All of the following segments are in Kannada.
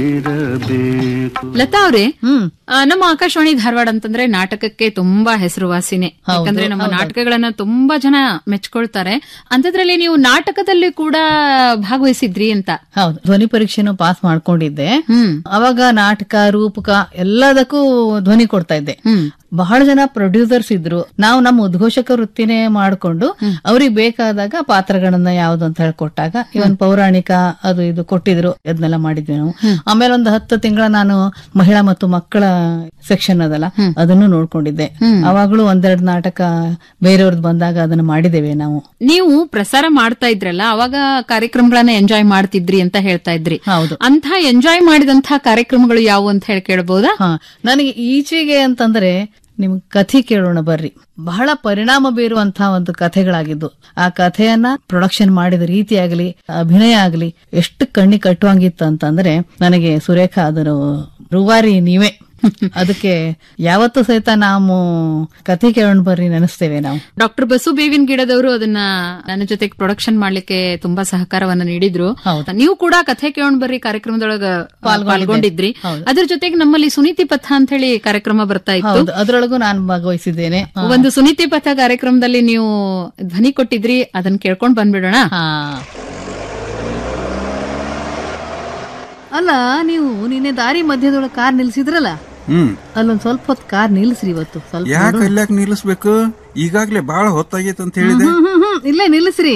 ಲತಾ ಅವ್ರೆ ಹ್ಮ್ ಆ, ನಮ್ಮ ಆಕಾಶವಾಣಿ ಧಾರವಾಡ ಅಂತಂದ್ರೆ ನಾಟಕಕ್ಕೆ ತುಂಬಾ ಹೆಸರುವಾಸಿನೇ ಹೌದು, ಯಾಕಂದ್ರೆ ನಮ್ಮ ಹೌದು. ನಾಟಕಗಳನ್ನ ತುಂಬಾ ಜನ ಮೆಚ್ಕೊಳ್ತಾರೆ ಅಂತದ್ರಲ್ಲಿ ನೀವು ನಾಟಕದಲ್ಲಿ ಕೂಡ ಭಾಗವಹಿಸಿದ್ರಿ ಅಂತ ಹೌದು ಧ್ವನಿ ಪರೀಕ್ಷೆನೂ ಪಾಸ್ ಮಾಡ್ಕೊಂಡಿದ್ದೆ ಹ್ಮ್ ಅವಾಗ ನಾಟಕ ರೂಪಕ ಎಲ್ಲದಕ್ಕೂ ಧ್ವನಿ ಕೊಡ್ತಾ ಇದ್ದೆ ಹ್ಮ್ ಬಹಳ ಜನ ಪ್ರೊಡ್ಯೂಸರ್ಸ್ ಇದ್ರು ನಾವು ನಮ್ಮ ಉದ್ಘೋಷಕ ವೃತ್ತಿನೇ ಮಾಡ್ಕೊಂಡು ಅವ್ರಿಗೆ ಬೇಕಾದಾಗ ಪಾತ್ರಗಳನ್ನ ಯಾವ್ದು ಅಂತ ಹೇಳಿ ಕೊಟ್ಟಾಗ ಇವನ್ ಪೌರಾಣಿಕ ಅದು ಇದು ಕೊಟ್ಟಿದ್ರು ಅದನ್ನೆಲ್ಲ ಮಾಡಿದ್ವಿ ನಾವು ಆಮೇಲೆ ಒಂದು ಹತ್ತು ತಿಂಗಳ ನಾನು ಮಹಿಳಾ ಮತ್ತು ಮಕ್ಕಳ ಸೆಕ್ಷನ್ ಅದಲ್ಲ ಅದನ್ನು ನೋಡ್ಕೊಂಡಿದ್ದೆ ಅವಾಗ್ಲೂ ಒಂದೆರಡು ನಾಟಕ ಬೇರೆಯವ್ರದ್ದು ಬಂದಾಗ ಅದನ್ನ ಮಾಡಿದ್ದೇವೆ ನಾವು ನೀವು ಪ್ರಸಾರ ಮಾಡ್ತಾ ಇದ್ರಲ್ಲ ಅವಾಗ ಕಾರ್ಯಕ್ರಮಗಳನ್ನ ಎಂಜಾಯ್ ಮಾಡ್ತಿದ್ರಿ ಅಂತ ಹೇಳ್ತಾ ಇದ್ರಿ ಹೌದು ಅಂತ ಎಂಜಾಯ್ ಮಾಡಿದಂತಹ ಕಾರ್ಯಕ್ರಮಗಳು ಯಾವುವು ಅಂತ ಹೇಳಿ ಕೇಳಬಹುದಾ ಹಾ ನನಗೆ ಈಚೆಗೆ ಅಂತಂದ್ರೆ ನಿಮ್ಗೆ ಕಥೆ ಕೇಳೋಣ ಬರ್ರಿ ಬಹಳ ಪರಿಣಾಮ ಬೀರುವಂತಹ ಒಂದು ಕಥೆಗಳಾಗಿದ್ದು ಆ ಕಥೆಯನ್ನ ಪ್ರೊಡಕ್ಷನ್ ಮಾಡಿದ ರೀತಿ ಆಗಲಿ ಅಭಿನಯ ಆಗಲಿ ಎಷ್ಟು ಕಣ್ಣಿ ಕಟ್ಟುವಂಗಿತ್ತು ಅಂತಂದ್ರೆ ನನಗೆ ಸುರೇಖಾ ಅದರ ರೂವಾರಿ ನೀವೇ ಅದಕ್ಕೆ ಯಾವತ್ತೂ ಸಹಿತ ನಾವು ಕಥೆ ಕೇಳೋಣ ಬರ್ರಿ ನೆನೆಸ್ತೇವೆ ನಾವು ಡಾಕ್ಟರ್ ಬಸು ಬೇವಿನ ಗಿಡದವರು ಅದನ್ನ ನನ್ನ ಜೊತೆಗೆ ಪ್ರೊಡಕ್ಷನ್ ಮಾಡ್ಲಿಕ್ಕೆ ತುಂಬಾ ಸಹಕಾರವನ್ನ ನೀಡಿದ್ರು ಹೌದು. ನೀವು ಕೂಡ ಕಥೆ ಕೇಳೋಣ ಬರ್ರಿ ಕಾರ್ಯಕ್ರಮದೊಳಗ ಪಾಲ್ಗೊಂಡಿದ್ದೆ. ಪಾಲ್ಗೊಂಡಿದ್ರಿ ಹೌದು. ಅದ್ರ ಜೊತೆಗೆ ನಮ್ಮಲ್ಲಿ ಸುನೀತಿ ಪಥ ಅಂತ ಹೇಳಿ ಕಾರ್ಯಕ್ರಮ ಬರ್ತಾ ಇತ್ತು ಹೌದು ಅದ್ರೊಳಗೂ ನಾನು ಭಾಗವಹಿಸಿದ್ದೇನೆ ಹಾ. ಒಂದು ಸುನೀತಿ ಪಥ ಕಾರ್ಯಕ್ರಮದಲ್ಲಿ ನೀವು ಧ್ವನಿ ಕೊಟ್ಟಿದ್ರಿ ಅದನ್ನ ಕೇಳ್ಕೊಂಡ್ ಬಂದ್ಬಿಡೋಣ ಹಾ ಅಲ್ಲ ನೀವು ನಿನ್ನೆ ದಾರಿ ಮಧ್ಯದೊಳಗೆ ಕಾರ್ ನಿಲ್ಸಿದ್ರಲ್ಲ ಹ್ಮ್ ಅಲ್ಲೊಂದ್ ಸ್ವಲ್ಪ ಹೊತ್ತು ಕಾರ್ ನಿಲ್ಸ್ರಿ ಇವತ್ತು ಸ್ವಲ್ಪ ಯಾಕೆ ಅಲ್ಯಾಕ್ ನಿಲ್ಲಿಸ್ಬೇಕು ಈಗಾಗ್ಲೇ ಬಾಳ ಹೊತ್ತಾಗೈತೆ ಅಂತ ಹೇಳಿದೆ ಹ್ಮ್ ಹ್ಮ್ ಹ್ಮ್ ಇಲ್ಲೇ ನಿಲ್ಲಿಸ್ರಿ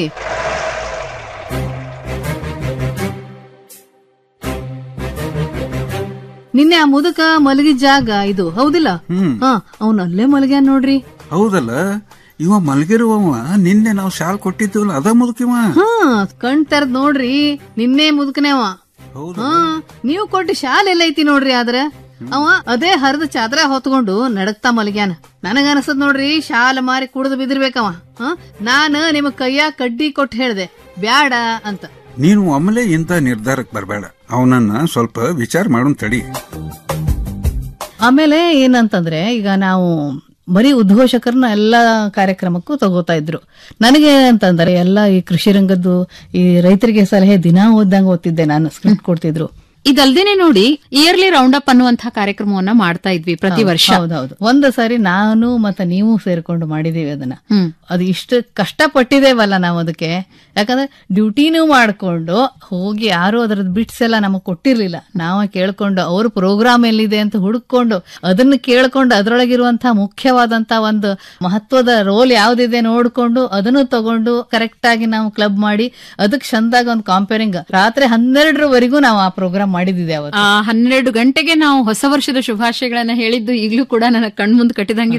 ನಿನ್ನೆ ಆ ಮುದುಕ ಮಲಗಿದ ಜಾಗ ಇದು ಹೌದಿಲ್ಲ ಹ್ಮ್ ಹಾ ಅವ್ನ ಅಲ್ಲೇ ಮಲಗ್ಯಾನ ನೋಡ್ರಿ ಹೌದಲ್ಲ ಇವ ಮಲ್ಗಿರುವವ ನಿನ್ನೆ ನಾವು ಶಾಲ್ ಕೊಟ್ಟಿದ್ದೀವಲ್ಲ ಅದ ಮುದುಕಿವ ಹಾ ಕಣ್ ತೆರದ್ ನೋಡ್ರಿ ನಿನ್ನೆ ಮುದುಕನೇವ ಹೌದು ಹಾ ನೀವು ಕೊಟ್ಟ ಶಾಲೆ ಎಲ್ಲ ಐತಿ ನೋಡ್ರಿ ಆದ್ರ ಅವ ಅದೇ ಹರಿದ ಚಾದ್ರ ಹೊತ್ಕೊಂಡು ನಡಕ್ತಾ ಮಲಗ್ಯಾನ ನನಗ ಅನಸದ್ ನೋಡ್ರಿ ಶಾಲ ಮಾರಿ ಕುಡಿದು ಬಿದಿರ್ಬೇಕವ ಹಾ ನಾನ ನಿಮ್ ಕೈಯಾಗ ಕಡ್ಡಿ ಕೊಟ್ಟು ಹೇಳ್ದೆ ಬ್ಯಾಡ ಅಂತ ನೀನು ಒಮ್ಮೆಲೆ ಇಂಥ ನಿರ್ಧಾರಕ್ಕೆ ಬರಬೇಡ ಅವನನ್ನ ಸ್ವಲ್ಪ ವಿಚಾರ ಮಾಡೋನ್ ತಡಿ ಆಮೇಲೆ ಏನಂತಂದ್ರೆ ಈಗ ನಾವು ಬರೀ ಉದ್ಘೋಷಕರನ್ನ ಎಲ್ಲಾ ಕಾರ್ಯಕ್ರಮಕ್ಕೂ ತಗೋತಾ ಇದ್ರು ನನಗೆ ಅಂತಂದ್ರೆ ಎಲ್ಲ ಈ ಕೃಷಿ ರಂಗದ್ದು ಈ ರೈತರಿಗೆ ಸಲಹೆ ದಿನಾ ಓದ್ದಂಗ ಓದ್ತಿದ್ದೆ ನಾನು ಸ್ಕ್ರಿಪ್ಟ್ ಕೊಡ್ತಿದ್ರು ಇದಲ್ದೇನೆ ನೋಡಿ ಇಯರ್ಲಿ ರೌಂಡ್ ಅಪ್ ಅನ್ನುವಂತಹ ಕಾರ್ಯಕ್ರಮವನ್ನ ಮಾಡ್ತಾ ಇದ್ವಿ ಪ್ರತಿ ವರ್ಷ ಹೌದೌದು ಒಂದು ಸಾರಿ ನಾನು ಮತ್ತೆ ನೀವು ಸೇರ್ಕೊಂಡು ಮಾಡಿದೀವಿ ಅದನ್ನ ಹ್ಮ್ ಅದು ಇಷ್ಟು ಕಷ್ಟಪಟ್ಟಿದ್ದೇವಲ್ಲ ನಾವು ಅದಕ್ಕೆ ಯಾಕಂದ್ರೆ ಡ್ಯೂಟಿನೂ ಮಾಡ್ಕೊಂಡು ಹೋಗಿ ಯಾರು ಅದರದ್ದು ಬಿಟ್ಸ್ ಎಲ್ಲ ನಮಗ್ ಕೊಟ್ಟಿರ್ಲಿಲ್ಲ ನಾವ ಕೇಳ್ಕೊಂಡು ಅವ್ರ ಪ್ರೋಗ್ರಾಮ್ ಎಲ್ಲಿದೆ ಅಂತ ಹುಡುಕೊಂಡು ಅದನ್ನ ಕೇಳ್ಕೊಂಡು ಅದ್ರೊಳಗಿರುವಂತಹ ಮುಖ್ಯವಾದಂತ ಒಂದು ಮಹತ್ವದ ರೋಲ್ ಯಾವ್ದಿದೆ ನೋಡ್ಕೊಂಡು ಅದನ್ನು ತಗೊಂಡು ಕರೆಕ್ಟ್ ಆಗಿ ನಾವು ಕ್ಲಬ್ ಮಾಡಿ ಅದಕ್ಕೆ ಚಂದಾಗ ಒಂದು ಕಾಂಪೇರಿಂಗ್ ರಾತ್ರಿ ಹನ್ನೆರಡರವರೆಗೂ ನಾವು ಆ ಪ್ರೋಗ್ರಾಮ್ ಮಾಡಿದ್ದಿದೆ ಅವತ್ತು ಆ, ಹನ್ನೆರಡು ಗಂಟೆಗೆ ನಾವು ಹೊಸ ವರ್ಷದ ಶುಭಾಶಯಗಳನ್ನ ಹೇಳಿದ್ದು ಈಗಲೂ ಕೂಡ ನನ್ನ ಕಣ್ಮುಂದ್ ಕಟ್ಟಿದಂಗೆ